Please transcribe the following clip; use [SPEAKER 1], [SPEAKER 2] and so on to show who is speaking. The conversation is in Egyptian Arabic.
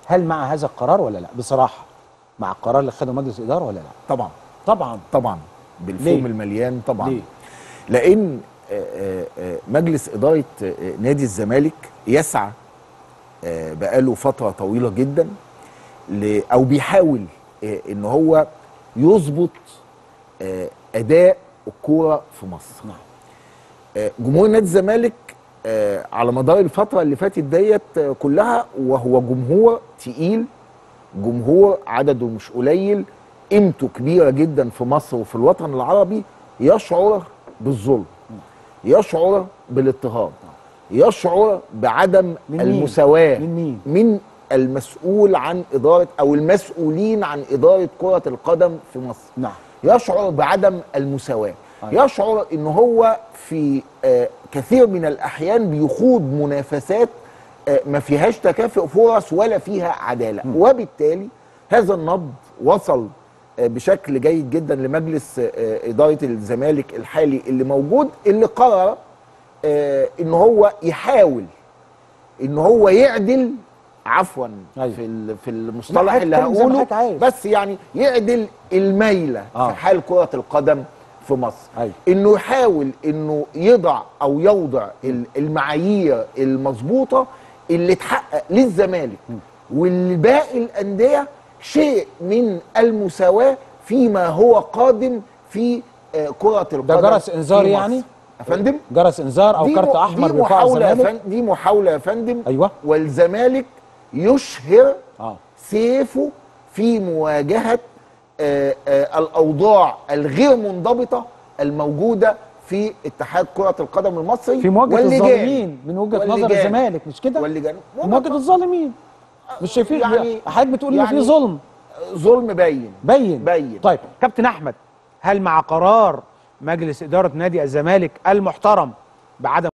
[SPEAKER 1] هل مع هذا القرار ولا لا بصراحه مع القرار اللي خده مجلس الاداره ولا لا
[SPEAKER 2] طبعا
[SPEAKER 1] طبعا
[SPEAKER 2] طبعا بالفم
[SPEAKER 1] ليه؟
[SPEAKER 2] المليان طبعا
[SPEAKER 1] ليه؟
[SPEAKER 2] لان آه، آه، آه، مجلس اداره آه، نادي الزمالك يسعى آه، بقاله فتره طويله جدا ل- او بيحاول آه، ان هو يظبط آه، اداء الكوره في مصر
[SPEAKER 1] نعم.
[SPEAKER 2] آه، جمهور نادي الزمالك آه، على مدار الفتره اللي فاتت ديت آه، كلها وهو جمهور تقيل جمهور عدده مش قليل قيمته كبيره جدا في مصر وفي الوطن العربي يشعر بالظلم يشعر بالاضطهاد يشعر بعدم
[SPEAKER 1] من مين؟
[SPEAKER 2] المساواه
[SPEAKER 1] من مين؟
[SPEAKER 2] من المسؤول عن اداره او المسؤولين عن اداره كره القدم في مصر
[SPEAKER 1] نعم
[SPEAKER 2] يشعر بعدم المساواة
[SPEAKER 1] أيوة.
[SPEAKER 2] يشعر ان هو في آه، كثير من الاحيان بيخوض منافسات آه، ما فيهاش تكافؤ فرص ولا فيها عدالة وبالتالي هذا النبض وصل آه، بشكل جيد جدا لمجلس آه، إدارة الزمالك الحالي اللي موجود اللي قرر آه، ان هو يحاول ان هو يعدل عفوا
[SPEAKER 1] أيوة.
[SPEAKER 2] في ال- في المصطلح
[SPEAKER 1] حضرتك
[SPEAKER 2] اللي
[SPEAKER 1] اتكلم زي ما
[SPEAKER 2] هقوله
[SPEAKER 1] حضرتك عايز.
[SPEAKER 2] بس يعني يعدل الميله
[SPEAKER 1] آه.
[SPEAKER 2] في حال كره القدم في مصر
[SPEAKER 1] أيوة.
[SPEAKER 2] انه يحاول انه يضع او يوضع ال- المعايير المظبوطه اللي تحقق للزمالك ولباقي الانديه شيء من المساواه فيما هو قادم في آه، كره القدم
[SPEAKER 1] جرس إنذار
[SPEAKER 2] في مصر.
[SPEAKER 1] يعني؟
[SPEAKER 2] يا فندم
[SPEAKER 1] جرس انذار او
[SPEAKER 2] دي
[SPEAKER 1] كارت
[SPEAKER 2] م-
[SPEAKER 1] احمر
[SPEAKER 2] دي
[SPEAKER 1] بيرفعه
[SPEAKER 2] محاولة يا
[SPEAKER 1] الزمالك
[SPEAKER 2] فندم دي محاولة يا فندم
[SPEAKER 1] أيوة.
[SPEAKER 2] والزمالك يشهر
[SPEAKER 1] اه
[SPEAKER 2] سيفه في مواجهة آه، آه، الأوضاع الغير منضبطة الموجودة في اتحاد كرة القدم المصري
[SPEAKER 1] في مواجهه
[SPEAKER 2] واللجان.
[SPEAKER 1] الظالمين من وجهه نظر
[SPEAKER 2] واللجان.
[SPEAKER 1] الزمالك مش كده؟
[SPEAKER 2] واللجان
[SPEAKER 1] مواجهه الظالمين مش شايفين
[SPEAKER 2] يعني-
[SPEAKER 1] حضرتك بتقول ان
[SPEAKER 2] يعني
[SPEAKER 1] في ظلم
[SPEAKER 2] ظلم باين
[SPEAKER 1] بين
[SPEAKER 2] باين.
[SPEAKER 1] طيب كابتن احمد هل مع قرار مجلس اداره نادي الزمالك المحترم بعدم